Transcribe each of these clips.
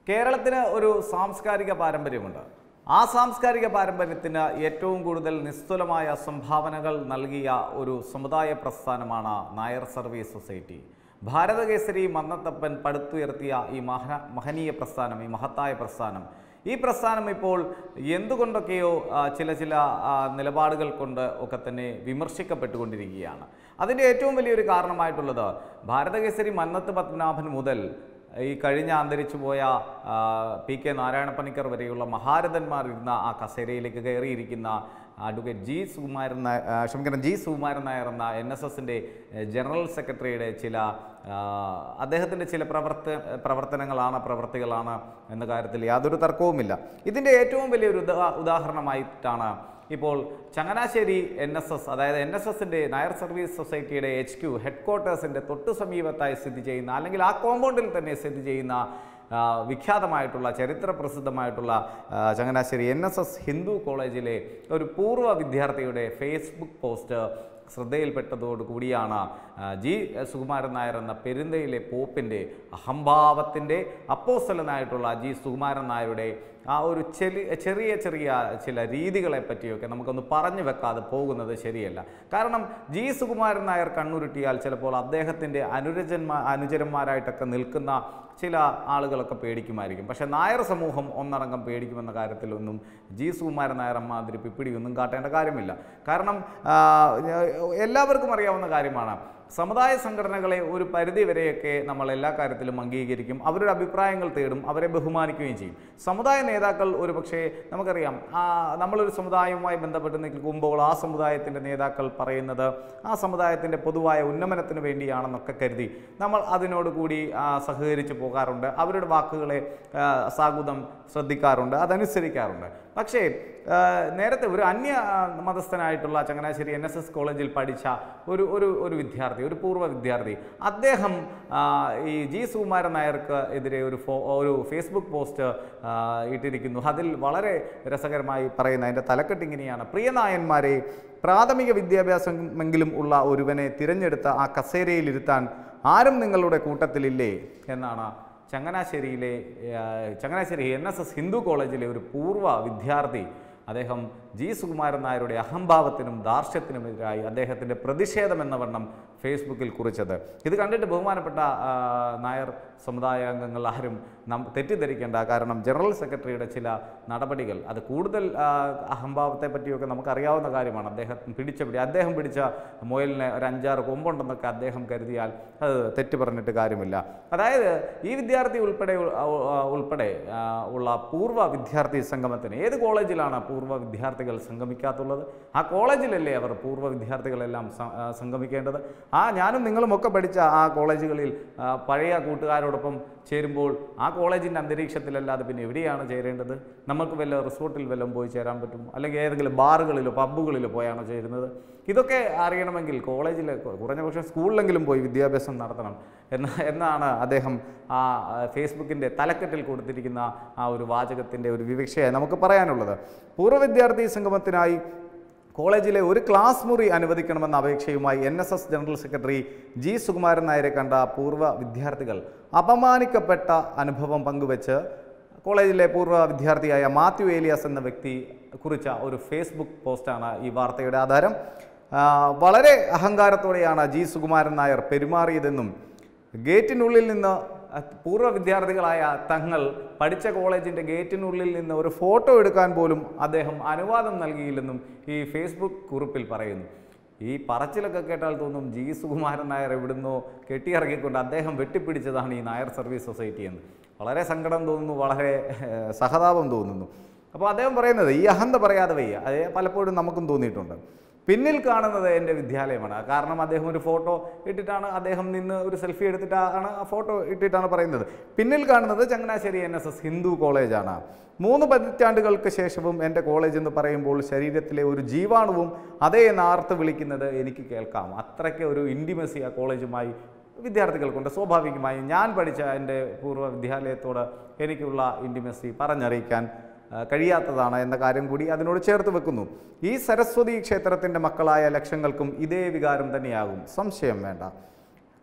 കേരളത്തിന് ഒരു സാംസ്കാരിക പാരമ്പര്യമുണ്ട് ആ സാംസ്കാരിക പാരമ്പര്യത്തിന് ഏറ്റവും കൂടുതൽ നിസ്തുലമായ സംഭാവനകൾ നൽകിയ ഒരു സമുദായ പ്രസ്ഥാനമാണ് നായർ സർവീസ് സൊസൈറ്റി ഭാരതകേസരി മന്നത്തപ്പൻ പടുത്തുയർത്തിയ ഈ മഹ മഹനീയ പ്രസ്ഥാനം ഈ മഹത്തായ പ്രസ്ഥാനം ഈ പ്രസ്ഥാനം ഇപ്പോൾ എന്തുകൊണ്ടൊക്കെയോ ആ, ചില ചില ആ, നിലപാടുകൾ കൊണ്ട് ഒക്കെ തന്നെ വിമർശിക്കപ്പെട്ടുകൊണ്ടിരിക്കുകയാണ് അതിൻ്റെ ഏറ്റവും വലിയൊരു കാരണമായിട്ടുള്ളത് ഭാരതകേസരി മന്നത്ത് പത്മനാഭൻ മുതൽ ഈ കഴിഞ്ഞ അന്തരിച്ചു പോയ ആ, പി കെ നാരായണ പണിക്കർ വരെയുള്ള മഹാരഥന്മാർ ഇരുന്ന ആ കസേരയിലേക്ക് കയറിയിരിക്കുന്ന അഡ്വക്കേറ്റ് ജി സുകുമാരൻ നായർ ആ, ക്ഷമിക്കണം ജി സുകുമാരൻ നായർ എന്ന എൻ എസ് എസിൻ്റെ ജനറൽ സെക്രട്ടറിയുടെ ചില ആ, അദ്ദേഹത്തിൻ്റെ ചില പ്രവർത്ത പ്രവർത്തനങ്ങളാണ് പ്രവർത്തികളാണ് എന്ന കാര്യത്തിൽ യാതൊരു തർക്കവുമില്ല ഇതിൻ്റെ ഏറ്റവും വലിയൊരു ഉദാ ഉദാഹരണമായിട്ടാണ് ഇപ്പോൾ ചങ്ങനാശ്ശേരി എൻ എസ് എസ് അതായത് എൻ എസ് എസിൻ്റെ നായർ സർവീസ് സൊസൈറ്റിയുടെ എച്ച് ക്യു ഹെഡ് ക്വാർട്ടേഴ്സിൻ്റെ തൊട്ടു സമീപത്തായി സ്ഥിതി ചെയ്യുന്ന അല്ലെങ്കിൽ ആ കോമ്പൗണ്ടിൽ തന്നെ സ്ഥിതി ചെയ്യുന്ന ആ, വിഖ്യാതമായിട്ടുള്ള ചരിത്ര പ്രസിദ്ധമായിട്ടുള്ള ആ, Changanassery N S S Hindu കോളേജിലെ ഒരു പൂർവ്വ വിദ്യാർത്ഥിയുടെ ഫേസ്ബുക്ക് പോസ്റ്റ് ശ്രദ്ധയിൽപ്പെട്ടതോടുകൂടിയാണ് ആ, ജി സുകുമാരൻ നായർ എന്ന പെരുന്തയിലെ പോപ്പിൻ്റെ അഹംഭാവത്തിൻ്റെ അപ്പോസ്തലനായിട്ടുള്ള ജി സുകുമാരൻ നായരുടെ ആ ഒരു ചെറിയ ചെറിയ ചെറിയ ചില രീതികളെ പറ്റിയൊക്കെ നമുക്കൊന്ന് പറഞ്ഞു വെക്കാതെ പോകുന്നത് ശരിയല്ല കാരണം ജി സുകുമാരൻ നായർ കണ്ണുരുട്ടിയാൽ ചിലപ്പോൾ അദ്ദേഹത്തിൻ്റെ അനുരജന്മാ അനുചരന്മാരായിട്ടൊക്കെ നിൽക്കുന്ന ചില ആളുകളൊക്കെ പേടിക്കുമായിരിക്കും പക്ഷേ നായർ സമൂഹം ഒന്നടങ്കം പേടിക്കുമെന്ന കാര്യത്തിലൊന്നും ജി സുകുമാരൻ നായർ അമ്മാതിരി പിപ്പിടിയൊന്നും കാട്ടേണ്ട കാര്യമില്ല കാരണം ആ, എല്ലാവർക്കും അറിയാവുന്ന കാര്യമാണ് സമുദായ സംഘടനകളെ ഒരു പരിധി വരെയൊക്കെ നമ്മൾ എല്ലാ കാര്യത്തിലും അംഗീകരിക്കും അവരുടെ അഭിപ്രായങ്ങൾ തേടും അവരെ ബഹുമാനിക്കുകയും ചെയ്യും സമുദായ നേതാക്കൾ ഒരു പക്ഷേ നമുക്കറിയാം ആ, നമ്മളൊരു സമുദായവുമായി ബന്ധപ്പെട്ട് നിൽക്കുമ്പോൾ ആ സമുദായത്തിൻ്റെ നേതാക്കൾ പറയുന്നത് ആ സമുദായത്തിൻ്റെ പൊതുവായ ഉന്നമനത്തിന് വേണ്ടിയാണെന്നൊക്കെ കരുതി നമ്മൾ അതിനോട് കൂടി ആ, സഹകരിച്ച് പോകാറുണ്ട് അവരുടെ വാക്കുകളെ ആ, സാഗുതം ശ്രദ്ധിക്കാറുണ്ട് അതനുസരിക്കാറുണ്ട് പക്ഷേ ആ, നേരത്തെ ഒരു അന്യ ആ, മതസ്ഥനായിട്ടുള്ള ചങ്ങനാശ്ശേരി എൻ എസ് എസ് കോളേജിൽ പഠിച്ച ഒരു ഒരു ഒരു വിദ്യാർത്ഥി ഒരു പൂർവ്വ വിദ്യാർത്ഥി അദ്ദേഹം ആ, ഈ ജി സുകുമാരൻ നായർക്ക് എതിരെ ഒരു ഫോ ഒരു ഫേസ്ബുക്ക് പോസ്റ്റ് ആ, ഇട്ടിരിക്കുന്നു അതിൽ വളരെ രസകരമായി പറയുന്ന അതിൻ്റെ തലക്കെട്ട് ഇങ്ങനെയാണ് പ്രിയ നായന്മാരെ പ്രാഥമിക വിദ്യാഭ്യാസമെങ്കിലും ഉള്ള ഒരുവനെ തിരഞ്ഞെടുത്ത ആ കസേരയിലിരുത്താൻ ആരും നിങ്ങളുടെ കൂട്ടത്തിലില്ലേ എന്നാണ് ചങ്ങനാശ്ശേരിയിലെ ആ, Changanassery N S S Hindu കോളേജിലെ ഒരു പൂർവ്വ വിദ്യാർത്ഥി അദ്ദേഹം ജി സുകുമാരൻ നായരുടെ അഹംഭാവത്തിനും ദാർഷ്ട്യത്തിനുമെതിരായി അദ്ദേഹത്തിൻ്റെ പ്രതിഷേധം എന്ന വണ്ണം ഫേസ്ബുക്കിൽ കുറിച്ചത് ഇത് കണ്ടിട്ട് ബഹുമാനപ്പെട്ട ആ, നായർ സമുദായ അംഗങ്ങൾ ആരും നം തെറ്റിദ്ധരിക്കേണ്ട കാരണം ജനറൽ സെക്രട്ടറിയുടെ ചില നടപടികൾ അത് കൂടുതൽ ആ, അഹംഭാവത്തെ പറ്റിയൊക്കെ നമുക്കറിയാവുന്ന കാര്യമാണ് അദ്ദേഹം പിടിച്ച പിടി അദ്ദേഹം പിടിച്ച മുയലിന് ഒരു അഞ്ചാറ് കൊമ്പുണ്ടെന്നൊക്കെ അദ്ദേഹം കരുതിയാൽ അത് തെറ്റ് പറഞ്ഞിട്ട് കാര്യമില്ല അതായത് ഈ വിദ്യാർത്ഥി ഉൾപ്പെടെ ഉ- ആ, ഉൾപ്പെടെ ആ, ഉള്ള പൂർവ്വ വിദ്യാർത്ഥി സംഗമത്തിന് ഏത് കോളേജിലാണ് പൂർവ്വ വിദ്യാർത്ഥികൾ സംഗമിക്കാത്തുള്ളത് ആ കോളേജിലല്ലേ അവർ പൂർവ്വ വിദ്യാർത്ഥികളെല്ലാം സ- ആ, സംഗമിക്കേണ്ടത് ആ ഞാനും നിങ്ങളും ഒക്കെ പഠിച്ച ആ കോളേജുകളിൽ ആ, പഴയ കൂട്ടുകാരോടൊപ്പം ചേരുമ്പോൾ ആ കോളേജിൻ്റെ അന്തരീക്ഷത്തിലല്ലാതെ പിന്നെ എവിടെയാണ് ചേരേണ്ടത് നമുക്ക് വല്ല റിസോർട്ടിൽ വല്ലതും പോയി ചേരാൻ പറ്റും അല്ലെങ്കിൽ ഏതെങ്കിലും ബാറുകളിലോ പബ്ബുകളിലോ പോയാണോ ചേരുന്നത് ഇതൊക്കെ അറിയണമെങ്കിൽ കോളേജിൽ കുറഞ്ഞ പക്ഷേ സ്കൂളിലെങ്കിലും പോയി വിദ്യാഭ്യാസം നടത്തണം എന്ന എന്നാണ് അദ്ദേഹം ആ ആ, ഫേസ്ബുക്കിൻ്റെ തലക്കെട്ടിൽ കൊടുത്തിരിക്കുന്ന ആ ഒരു വാചകത്തിൻ്റെ ഒരു വിവക്ഷയായി നമുക്ക് പറയാനുള്ളത് പൂർവ്വ വിദ്യാർത്ഥി സംഗമത്തിനായി കോളേജിലെ ഒരു ക്ലാസ് മുറി അനുവദിക്കണമെന്ന അപേക്ഷയുമായി N S S general secretary G Sukumaran നായരെ കണ്ട പൂർവ്വ വിദ്യാർത്ഥികൾ അപമാനിക്കപ്പെട്ട അനുഭവം പങ്കുവെച്ച് കോളേജിലെ പൂർവ്വ വിദ്യാർത്ഥിയായ മാത്യു ഏലിയാസ് എന്ന വ്യക്തി കുറിച്ച ഒരു ഫേസ്ബുക്ക് പോസ്റ്റാണ് ഈ വാർത്തയുടെ ആധാരം ആ, വളരെ അഹങ്കാരത്തോടെയാണ് ജി സുകുമാരൻ നായർ പെരുമാറിയതെന്നും ഗേറ്റിനുള്ളിൽ നിന്ന് അഹ് പൂർവ്വ വിദ്യാർത്ഥികളായ തങ്ങൾ പഠിച്ച കോളേജിൻ്റെ ഗേറ്റിനുള്ളിൽ നിന്ന് ഒരു ഫോട്ടോ എടുക്കാൻ പോലും അദ്ദേഹം അനുവാദം നൽകിയില്ലെന്നും ഈ ഫേസ്ബുക്ക് കുറിപ്പിൽ പറയുന്നു ഈ പറച്ചിലൊക്കെ കേട്ടാൽ തോന്നും ജി സുകുമാരൻ നായർ എവിടുന്നോ കെട്ടിയിറങ്ങിക്കൊണ്ട് അദ്ദേഹം വെട്ടിപ്പിടിച്ചതാണ് ഈ നായർ സർവീസ് സൊസൈറ്റി എന്ന് വളരെ സങ്കടം തോന്നുന്നു വളരെ ഏഹ്, സഹതാപം തോന്നുന്നു അപ്പോൾ അദ്ദേഹം പറയുന്നത് ഈ അഹന്ത പറയാതെ വയ്യ അത് പലപ്പോഴും നമുക്കും തോന്നിയിട്ടുണ്ട് പിന്നിൽ കാണുന്നത് എൻ്റെ വിദ്യാലയമാണ് കാരണം അദ്ദേഹം ഒരു ഫോട്ടോ ഇട്ടിട്ടാണ് അദ്ദേഹം നിന്ന് ഒരു സെൽഫി എടുത്തിട്ടാണ് ആ ഫോട്ടോ ഇട്ടിട്ടാണ് പറയുന്നത് പിന്നിൽ കാണുന്നത് Changanassery N S S Hindu കോളേജാണ് മൂന്ന് പതിറ്റാണ്ടുകൾക്ക് ശേഷവും എൻ്റെ കോളേജ് എന്ന് പറയുമ്പോൾ ശരീരത്തിലെ ഒരു ജീവാണുവും അതേ എന്ന് ആർത്ത് വിളിക്കുന്നത് എനിക്ക് കേൾക്കാം അത്രയ്ക്ക് ഒരു ഇൻറ്റിമസി ആ കോളേജുമായി വിദ്യാർത്ഥികൾക്കുണ്ട് സ്വാഭാവികമായും ഞാൻ പഠിച്ച എൻ്റെ പൂർവ്വ വിദ്യാലയത്തോട് എനിക്കുള്ള ഇൻറ്റിമസി പറഞ്ഞറിയിക്കാൻ ആ, കഴിയാത്തതാണ് എന്ന കാര്യം കൂടി അതിനോട് ചേർത്ത് വെക്കുന്നു ഈ സരസ്വതി ക്ഷേത്രത്തിൻ്റെ മക്കളായ ലക്ഷങ്ങൾക്കും ഇതേ വികാരം തന്നെയാകും സംശയം വേണ്ട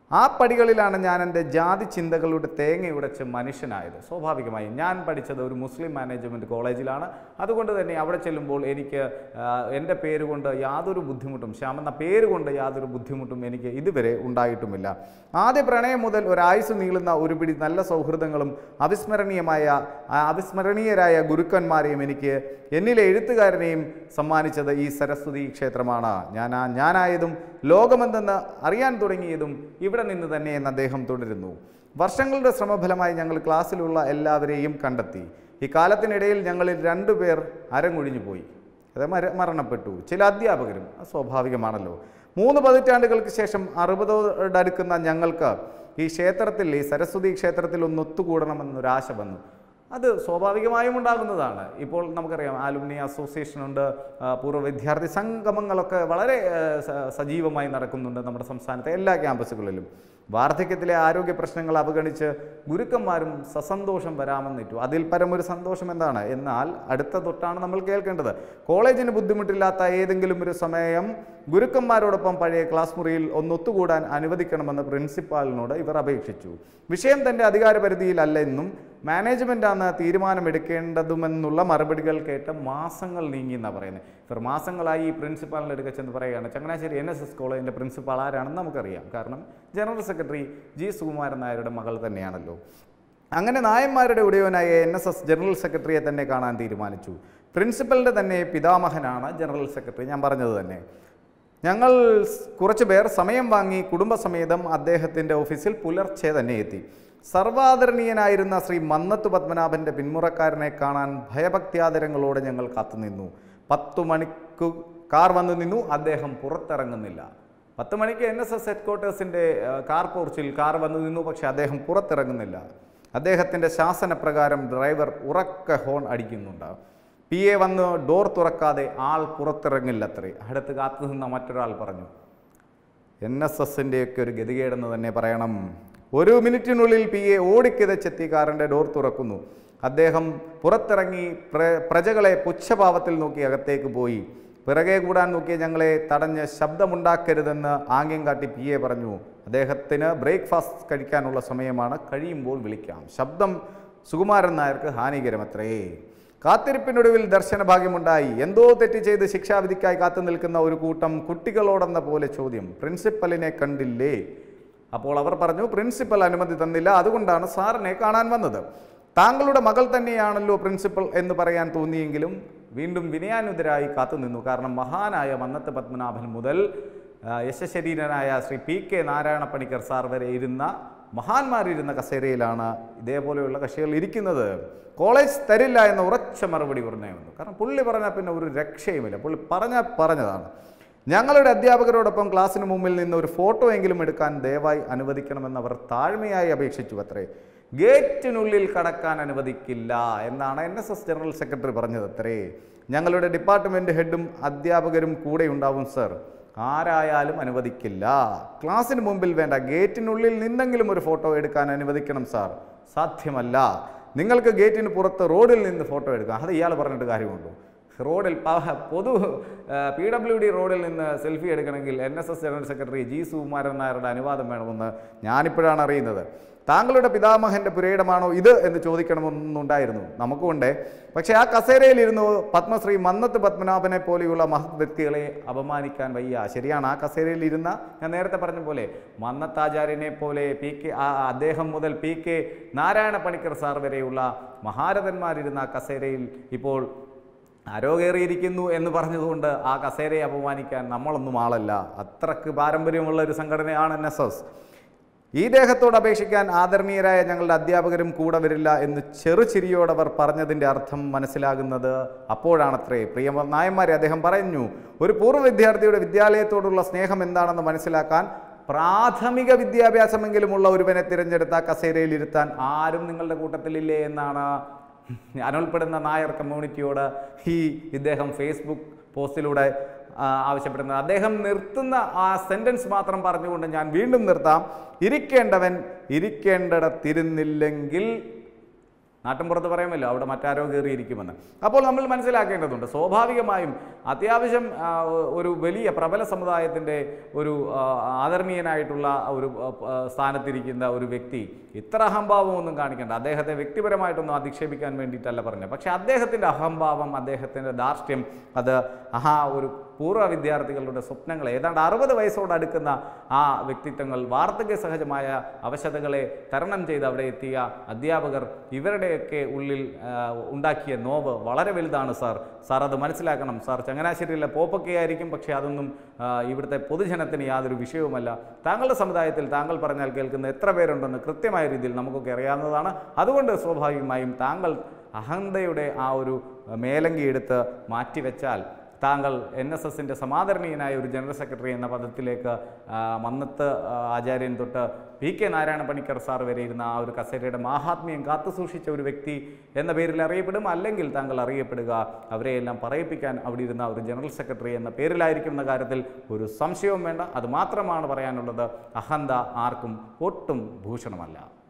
ആ പടികളിലാണ് ഞാൻ എൻ്റെ ജാതി ചിന്തകളുടെ തേങ്ങയുടച്ച് മനുഷ്യനായത് സ്വാഭാവികമായും ഞാൻ പഠിച്ചത് ഒരു മുസ്ലിം മാനേജ്മെൻറ്റ് കോളേജിലാണ് അതുകൊണ്ട് തന്നെ അവിടെ ചെല്ലുമ്പോൾ എനിക്ക് ആ, എൻ്റെ പേര് കൊണ്ട് യാതൊരു ബുദ്ധിമുട്ടും ശ്യാം എന്ന പേര് കൊണ്ട് യാതൊരു ബുദ്ധിമുട്ടും എനിക്ക് ഇതുവരെ ഉണ്ടായിട്ടുമില്ല ആദ്യ പ്രണയം മുതൽ ഒരായുസ് നീളുന്ന ഒരു പിടി നല്ല സൗഹൃദങ്ങളും അവിസ്മരണീയമായ ആ അവിസ്മരണീയരായ ഗുരുക്കന്മാരെയും എനിക്ക് എന്നിലെ എഴുത്തുകാരനെയും സമ്മാനിച്ചത് ഈ സരസ്വതി ക്ഷേത്രമാണ് ഞാൻ ആ ഞാനായതും ലോകമെന്തെന്ന് അറിയാൻ തുടങ്ങിയതും ഇവിടെ നിന്ന് തന്നെ എന്ന് അദ്ദേഹം തുടരുന്നു വർഷങ്ങളുടെ ശ്രമഫലമായി ഞങ്ങൾ ക്ലാസ്സിലുള്ള എല്ലാവരെയും കണ്ടെത്തി ഈ കാലത്തിനിടയിൽ ഞങ്ങളിൽ രണ്ടുപേർ അരങ്ങൊഴിഞ്ഞു പോയി അത് മര മരണപ്പെട്ടു ചില അധ്യാപകരും അത് സ്വാഭാവികമാണല്ലോ മൂന്ന് പതിറ്റാണ്ടുകൾക്ക് ശേഷം അറുപതോടടുക്കുന്ന ഞങ്ങൾക്ക് ഈ ക്ഷേത്രത്തിൽ ഈ സരസ്വതി ക്ഷേത്രത്തിൽ ഒന്ന് ഒത്തുകൂടണമെന്നൊരാശ വന്നു അത് സ്വാഭാവികമായും ഉണ്ടാകുന്നതാണ് ഇപ്പോൾ നമുക്കറിയാം ആലുമിനി അസോസിയേഷൻ ഉണ്ട് ആ, പൂർവ്വ വിദ്യാർത്ഥി സംഗമങ്ങളൊക്കെ വളരെ ആ, സ- സജീവമായി നടക്കുന്നുണ്ട് നമ്മുടെ സംസ്ഥാനത്തെ എല്ലാ ക്യാമ്പസുകളിലും വാർദ്ധക്യത്തിലെ ആരോഗ്യ പ്രശ്നങ്ങൾ അവഗണിച്ച് ഗുരുക്കന്മാരും സസന്തോഷം വരാമെന്നിട്ടു അതിൽ പരം ഒരു സന്തോഷം എന്താണ് എന്നാൽ അടുത്ത തൊട്ടാണ് നമ്മൾ കേൾക്കേണ്ടത് കോളേജിന് ബുദ്ധിമുട്ടില്ലാത്ത ഏതെങ്കിലും ഒരു സമയം ഗുരുക്കന്മാരോടൊപ്പം പഴയ ക്ലാസ് മുറിയിൽ ഒന്നൊത്തുകൂടാൻ അനുവദിക്കണമെന്ന് പ്രിൻസിപ്പാളിനോട് ഇവർ അപേക്ഷിച്ചു വിഷയം തൻ്റെ അധികാരപരിധിയിലല്ല എന്നും മാനേജ്മെൻറ്റാണ് തീരുമാനമെടുക്കേണ്ടതുമെന്നുള്ള മറുപടികൾ കേട്ട് മാസങ്ങൾ നീങ്ങി എന്നാണ് പറയുന്നത് ഇവർ മാസങ്ങളായി ഈ പ്രിൻസിപ്പാളിൻ്റെ അടുക്ക ചെന്ന് പറയുകയാണ് ചങ്ങനാശ്ശേരി എൻ എസ് എസ് കോളേജിൻ്റെ പ്രിൻസിപ്പാൾ ആരാണെന്ന് നമുക്കറിയാം കാരണം ജനറൽ സെക്രട്ടറി ജി സുകുമാരൻ നായരുടെ മകൾ തന്നെയാണല്ലോ അങ്ങനെ നായന്മാരുടെ ഉടയവനായ എൻ എസ് എസ് ജനറൽ സെക്രട്ടറിയെ തന്നെ കാണാൻ തീരുമാനിച്ചു പ്രിൻസിപ്പലിൻ്റെ തന്നെ പിതാമഹനാണ് ജനറൽ സെക്രട്ടറി ഞാൻ പറഞ്ഞത് തന്നെ ഞങ്ങൾ സ് കുറച്ച് പേർ സമയം വാങ്ങി കുടുംബസമേതം അദ്ദേഹത്തിൻ്റെ ഓഫീസിൽ പുലർച്ചെ തന്നെ എത്തി സർവാദരണീയനായിരുന്ന ശ്രീ മന്നത്ത് പത്മനാഭൻ്റെ പിന്മുറക്കാരനെ കാണാൻ ഭയഭക്ത്യാദരങ്ങളോടെ ഞങ്ങൾ കാത്തുനിന്നു പത്തു മണിക്ക് കാർ വന്നു നിന്നു അദ്ദേഹം പുറത്തിറങ്ങുന്നില്ല പത്ത് മണിക്ക് എൻ എസ് എസ് ഹെഡ് ക്വാർട്ടേഴ്സിൻ്റെ കാർ പോർച്ചിൽ കാർ വന്നു നിന്നു പക്ഷേ അദ്ദേഹം പുറത്തിറങ്ങുന്നില്ല അദ്ദേഹത്തിൻ്റെ ശാസനപ്രകാരം ഡ്രൈവർ ഉറക്ക ഹോൺ അടിക്കുന്നുണ്ട് പി എ വന്ന് ഡോർ തുറക്കാതെ ആൾ പുറത്തിറങ്ങില്ലത്രേ അടുത്ത് കാത്തു നിന്ന മറ്റൊരാൾ പറഞ്ഞു എൻ എസ് എസിൻ്റെയൊക്കെ ഒരു ഗതികേടെന്ന് തന്നെ പറയണം ഒരു മിനിറ്റിനുള്ളിൽ പി എ ഓടിക്കിതച്ചെത്തി കാറിൻ്റെ ഡോർ തുറക്കുന്നു അദ്ദേഹം പുറത്തിറങ്ങി പ്ര പ്രജകളെ പുച്ഛഭാവത്തിൽ നോക്കി അകത്തേക്ക് പോയി പിറകെ കൂടാൻ നോക്കിയ ഞങ്ങളെ തടഞ്ഞ് ശബ്ദമുണ്ടാക്കരുതെന്ന് ആംഗ്യം കാട്ടി പി എ പറഞ്ഞു അദ്ദേഹത്തിന് ബ്രേക്ക്ഫാസ്റ്റ് കഴിക്കാനുള്ള സമയമാണ് കഴിയുമ്പോൾ വിളിക്കാം ശബ്ദം സുകുമാരൻ നായർക്ക് ഹാനികരമത്രേ കാത്തിരിപ്പിനൊടുവിൽ ദർശനഭാഗ്യമുണ്ടായി എന്തോ തെറ്റ് ചെയ്ത് ശിക്ഷാവിധിക്കായി കാത്തു നിൽക്കുന്ന ഒരു കൂട്ടം കുട്ടികളോടെന്ന പോലെ ചോദ്യം പ്രിൻസിപ്പലിനെ കണ്ടില്ലേ അപ്പോൾ അവർ പറഞ്ഞു പ്രിൻസിപ്പൽ അനുമതി തന്നില്ല അതുകൊണ്ടാണ് സാറിനെ കാണാൻ വന്നത് താങ്കളുടെ മകൾ തന്നെയാണല്ലോ പ്രിൻസിപ്പൽ എന്ന് പറയാൻ തോന്നിയെങ്കിലും വീണ്ടും വിനയാനുതരായി കാത്തുനിന്നു കാരണം മഹാനായ മന്നത്ത് പത്മനാഭൻ മുതൽ ആ, യശശരീരനായ ശ്രീ പി കെ നാരായണ പണിക്കർ സാർ വരെ ഇരുന്ന മഹാന്മാരിരുന്ന കസേരയിലാണ് ഇതേപോലെയുള്ള കക്ഷികൾ ഇരിക്കുന്നത് കോളേജ് തരില്ല എന്ന ഉറച്ച മറുപടി പറഞ്ഞേ വന്നു കാരണം പുള്ളി പറഞ്ഞാൽ പിന്നെ ഒരു രക്ഷയുമില്ല പുള്ളി പറഞ്ഞാൽ പറഞ്ഞതാണ് ഞങ്ങളുടെ അധ്യാപകരോടൊപ്പം ക്ലാസ്സിന് മുമ്പിൽ നിന്ന് ഒരു ഫോട്ടോ എങ്കിലും എടുക്കാൻ ദയവായി അനുവദിക്കണമെന്ന് അവർ താഴ്മയായി അപേക്ഷിച്ചു അത്രേ ഗേറ്റിനുള്ളിൽ കടക്കാൻ അനുവദിക്കില്ല എന്നാണ് N S S general secretary പറഞ്ഞത് അത്രേ ഞങ്ങളുടെ ഡിപ്പാർട്ട്മെൻറ്റ് ഹെഡും അധ്യാപകരും കൂടെ ഉണ്ടാവും സർ ആരായാലും അനുവദിക്കില്ല ക്ലാസ്സിന് മുമ്പിൽ വേണ്ട ഗേറ്റിനുള്ളിൽ നിന്നെങ്കിലും ഒരു ഫോട്ടോ എടുക്കാൻ അനുവദിക്കണം സാർ സാധ്യമല്ല നിങ്ങൾക്ക് ഗേറ്റിന് പുറത്ത് റോഡിൽ നിന്ന് ഫോട്ടോ എടുക്കാം അത് ഇയാൾ പറഞ്ഞിട്ട് കാര്യമുണ്ടോ റോഡിൽ പ- പൊതു പി ഡബ്ല്യു ഡി റോഡിൽ നിന്ന് സെൽഫി എടുക്കണമെങ്കിൽ N S S general secretary G Sukumaran നായരുടെ അനുവാദം വേണമെന്ന് ഞാനിപ്പോഴാണ് അറിയുന്നത് താങ്കളുടെ പിതാമഹൻ്റെ പുരയിടമാണോ ഇത് എന്ന് ചോദിക്കണമെന്നുണ്ടായിരുന്നു നമുക്കുണ്ട് പക്ഷേ ആ കസേരയിലിരുന്നു പത്മശ്രീ മന്നത്ത് പത്മനാഭനെ പോലെയുള്ള മഹത് വ്യക്തികളെ അപമാനിക്കാൻ വയ്യ ശരിയാണ് ആ കസേരയിലിരുന്ന ഞാൻ നേരത്തെ പറഞ്ഞ പോലെ മന്നത്താചാര്യനെ പോലെ പി കെ ആ- അദ്ദേഹം മുതൽ പി കെ നാരായണ പണിക്കർ സാർ വരെയുള്ള മഹാരഥന്മാരിരുന്ന ആ കസേരയിൽ ഇപ്പോൾ ആരോഗ്യേറിയിരിക്കുന്നു എന്ന് പറഞ്ഞതുകൊണ്ട് ആ കസേരയെ അപമാനിക്കാൻ നമ്മളൊന്നും ആളല്ല അത്രക്ക് പാരമ്പര്യമുള്ള ഒരു സംഘടനയാണ് എൻ എസ് എസ് ഈ ദേഹത്തോട് അപേക്ഷിക്കാൻ ആദരണീയരായ ഞങ്ങളുടെ അധ്യാപകരും കൂടെ വരില്ല എന്ന് ചെറുചിരിയോടവർ പറഞ്ഞതിൻ്റെ അർത്ഥം മനസ്സിലാകുന്നത് അപ്പോഴാണത്രേ പ്രിയ നായന്മാരെ അദ്ദേഹം പറഞ്ഞു ഒരു പൂർവ്വ വിദ്യാർത്ഥിയുടെ വിദ്യാലയത്തോടുള്ള സ്നേഹം എന്താണെന്ന് മനസ്സിലാക്കാൻ പ്രാഥമിക വിദ്യാഭ്യാസമെങ്കിലുമുള്ള ഒരുവനെ തിരഞ്ഞെടുത്ത ആ കസേരയിൽ ഇരുത്താൻ ആരും നിങ്ങളുടെ കൂട്ടത്തിലില്ലേ എന്നാണ് ഞാൻ ഉൾപ്പെടുന്ന നായർ കമ്മ്യൂണിറ്റിയോട് ഈ ഇദ്ദേഹം ഫേസ്ബുക്ക് പോസ്റ്റിലൂടെ ആ, ആവശ്യപ്പെടുന്നത് അദ്ദേഹം നിർത്തുന്ന ആ സെൻറ്റൻസ് മാത്രം പറഞ്ഞുകൊണ്ട് ഞാൻ വീണ്ടും നിർത്താം ഇരിക്കേണ്ടവൻ ഇരിക്കേണ്ടിടത്തിരുന്നില്ലെങ്കിൽ നാട്ടിൻപുറത്ത് പറയുമല്ലോ അവിടെ മറ്റാരോ കയറിയിരിക്കുമെന്ന് അപ്പോൾ നമ്മൾ മനസ്സിലാക്കേണ്ടതുണ്ട് സ്വാഭാവികമായും അത്യാവശ്യം ആ, ഒരു വലിയ പ്രബല സമുദായത്തിൻ്റെ ഒരു ആ, ആദരണീയനായിട്ടുള്ള ഒരു ആ, ആ, സ്ഥാനത്തിരിക്കുന്ന ഒരു വ്യക്തി ഇത്ര അഹംഭാവമൊന്നും കാണിക്കേണ്ട അദ്ദേഹത്തെ വ്യക്തിപരമായിട്ടൊന്നും അധിക്ഷേപിക്കാൻ വേണ്ടിയിട്ടല്ല പറഞ്ഞത് പക്ഷേ അദ്ദേഹത്തിൻ്റെ അഹംഭാവം അദ്ദേഹത്തിൻ്റെ ധാർഷ്ട്യം അത് ആഹാ ഒരു പൂർവ്വ വിദ്യാർത്ഥികളുടെ സ്വപ്നങ്ങൾ ഏതാണ്ട് അറുപത് വയസ്സോട് അടുക്കുന്ന ആ വ്യക്തിത്വങ്ങൾ വാർദ്ധക്യ സഹജമായ അവശതകളെ തരണം ചെയ്ത് അവിടെ എത്തിയ അധ്യാപകർ ഇവരുടെയൊക്കെ ഉള്ളിൽ ആ, ഉണ്ടാക്കിയ നോവ് വളരെ വലുതാണ് സാർ സാർ അത് മനസ്സിലാക്കണം സാർ ചങ്ങനാശ്ശേരിയിലെ പോപ്പൊക്കെ ആയിരിക്കും പക്ഷേ അതൊന്നും ആ, ഇവിടുത്തെ പൊതുജനത്തിന് യാതൊരു വിഷയവുമല്ല താങ്കളുടെ സമുദായത്തിൽ താങ്കൾ പറഞ്ഞാൽ കേൾക്കുന്ന എത്ര പേരുണ്ടെന്ന് കൃത്യമായ രീതിയിൽ നമുക്കൊക്കെ അറിയാവുന്നതാണ് അതുകൊണ്ട് സ്വാഭാവികമായും താങ്കൾ അഹന്തയുടെ ആ ഒരു മേലങ്കി എടുത്ത് മാറ്റിവെച്ചാൽ താങ്കൾ എൻ എസ് എസിൻ്റെ സമാദരണീയനായ ഒരു ജനറൽ സെക്രട്ടറി എന്ന പദത്തിലേക്ക് ആ, മന്നത്ത് ആ, ആചാര്യൻ തൊട്ട് പി കെ നാരായണ പണിക്കർ സാർ വരെ ഇരുന്ന ആ ഒരു കസേരയുടെ മാഹാത്മ്യം കാത്തുസൂക്ഷിച്ച ഒരു വ്യക്തി എന്ന പേരിൽ അറിയപ്പെടും അല്ലെങ്കിൽ താങ്കൾ അറിയപ്പെടുക അവരെയെല്ലാം പറയിപ്പിക്കാൻ അവിടെ ഇരുന്ന ഒരു ജനറൽ സെക്രട്ടറി എന്ന പേരിലായിരിക്കും എന്ന കാര്യത്തിൽ ഒരു സംശയവും വേണ്ട അത് മാത്രമാണ് പറയാനുള്ളത് അഹന്ത ആർക്കും ഒട്ടും ഭൂഷണമല്ല